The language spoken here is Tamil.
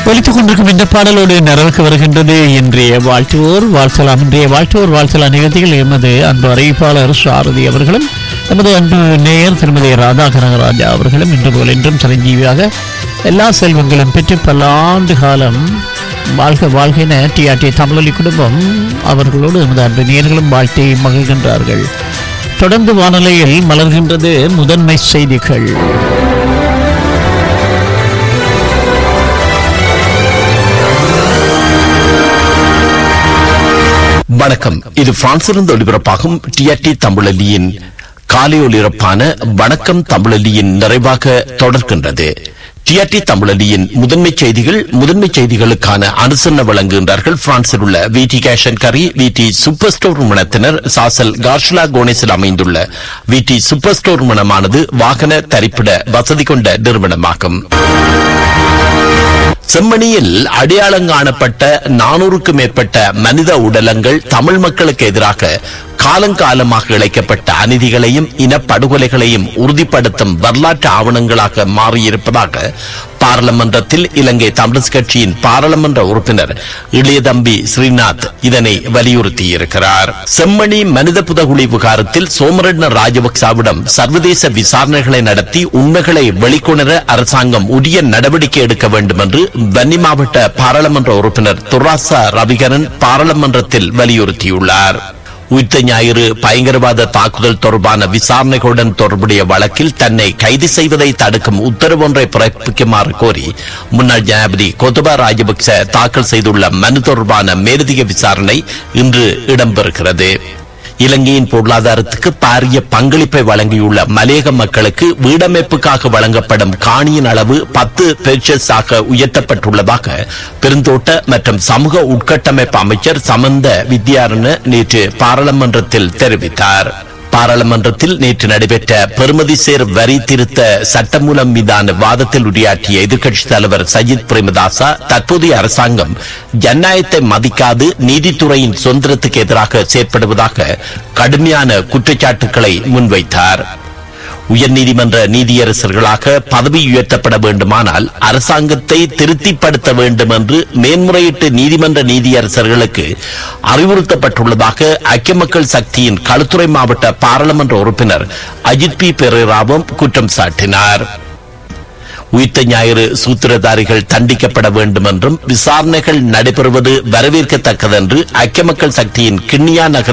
ஒலித்துக் கொண்டிருக்கும் இந்த பாடலோடு நிறைவுக்கு வருகின்றது இன்றைய வாழ்த்துவோர் வாழ்த்தலாம் இன்றைய வாழ்த்துவோர் வாழ்த்தலாம் நிகழ்ச்சியில் எமது அன்பு அறிவிப்பாளர் சாரதி அவர்களும் எமது அன்பு நேயர் திருமதி ராதா கனகராஜா அவர்களும் இன்று போல் இன்றும் சிரஞ்சீவியாக எல்லா செல்வங்களும் பெற்று பல ஆண்டு காலம் வாழ்க வாழ்கின டிஆர்டி தமிழொலி குடும்பம் அவர்களோடு எமது அன்பு நேயர்களும் வாழ்த்தி மகிழ்கின்றார்கள் தொடர்ந்து வானொலியில் மலர்கின்றது முதன்மை செய்திகள் வணக்கம் இது பிரான்சிலிருந்து ஒளிபரப்பாகும் டிஆர்டி தமிழலியின் காலை ஒளிபரப்பான வணக்கம் தமிழலியின் நிறைவாக தொடர்கின்றது டிஆர்டி தமிழலியின் முதன்மை செய்திகள் முதன்மை செய்திகளுக்கான அனுசரணை வழங்குகின்றார்கள் பிரான்சில் உள்ள V T cash and carry V T super store நிறுவனத்தினர் சாசல் கார்ஷலா கோனேஸில் அமைந்துள்ள வி டி சூப்பர் ஸ்டோர் நிறுவனமானது வாகன தரிப்பிட வசதி கொண்ட நிறுவனமாகும் செம்மணியில் அடையாளம் காணப்பட்ட நானூறுக்கும் மேற்பட்ட மனித உடலங்கள் தமிழ் மக்களுக்கு எதிராக காலங்காலமாக இழைக்கப்பட்ட அநீதிகளையும் இனப்படுகொலைகளையும் உறுதிப்படுத்தும் வரலாற்று ஆவணங்களாக மாறியிருப்பதாக பாராளுமன்றத்தில் இலங்கை தமிழ் கட்சியின் பாராளுமன்ற உறுப்பினர் இளையதம்பி ஸ்ரீநாத் இதனை வலியுறுத்தியிருக்கிறார் செம்மணி மனித புதகுழி விகாரத்தில் சோமரட்ன ராஜபக்சாவிடம் சர்வதேச விசாரணைகளை நடத்தி உண்மைகளை வெளிக்கொணர அரசாங்கம் உரிய நடவடிக்கை எடுக்க வேண்டும் என்று வன்னி மாவட்ட பாராளுமன்ற உறுப்பினர் துராசா ரவிகரன் பாராளுமன்றத்தில் வலியுறுத்தியுள்ளார் உயிர்த்த ஞாயிறு பயங்கரவாத தாக்குதல் தொடர்பான விசாரணைகளுடன் தொடர்புடைய வழக்கில் தன்னை கைது செய்வதை தடுக்கும் உத்தரவு ஒன்றை பிறப்பிக்குமாறு கோரி முன்னாள் ஜனாதிபதி கோத்தபா ராஜபக்ச தாக்கல் செய்துள்ள மனு தொடர்பான மேலதிக விசாரணை இன்று இடம்பெறுகிறது இலங்கையின் பொருளாதாரத்துக்கு பாரிய பங்களிப்பை வழங்கியுள்ள மலையக மக்களுக்கு வீடமைப்புக்காக வழங்கப்படும் காணியின் அளவு பத்து பெர்சஸாக உயர்த்தப்பட்டுள்ளதாக பெருந்தோட்ட மற்றும் சமூக உட்கட்டமைப்பு அமைச்சர் சமந்த வித்யாரண நேற்று பாராளுமன்றத்தில் தெரிவித்தார் பாராளுமன்றத்தில் நேற்று நடைபெற்ற பெறுமதி சேர் வரி திருத்த சட்டமூலம் மீதான வாதத்தில் உரையாற்றிய எதிர்க்கட்சித் தலைவர் சஜித் பிரேமதாசா தற்போதைய அரசாங்கம் ஜனநாயகத்தை மதிக்காது நீதித்துறையின் சுதந்திரத்துக்கு எதிராக செயற்படுவதாக கடுமையான குற்றச்சாட்டுகளை முன்வைத்தார் உயர்நீதிமன்ற நீதியரசர்களாக பதவி உயர்த்தப்பட வேண்டுமானால் அரசாங்கத்தை திருப்திப்படுத்த வேண்டும் என்று மேன்முறையீட்டு நீதிமன்ற நீதியரசர்களுக்கு அறிவுறுத்தப்பட்டுள்ளதாக ஐக்கிய மக்கள் சக்தியின் களுத்துறை மாவட்ட பாராளுமன்ற உறுப்பினர் அஜித் பி பெரேராவும் குற்றம் சாட்டினார் உயிர்த்த ஞாயிறு சூத்திரதாரிகள் தண்டிக்கப்பட வேண்டும் என்றும் விசாரணைகள் நடைபெறுவது வரவேற்கத்தக்கதென்று ஐக்கிய மக்கள் சக்தியின் கிண்ணியா நகர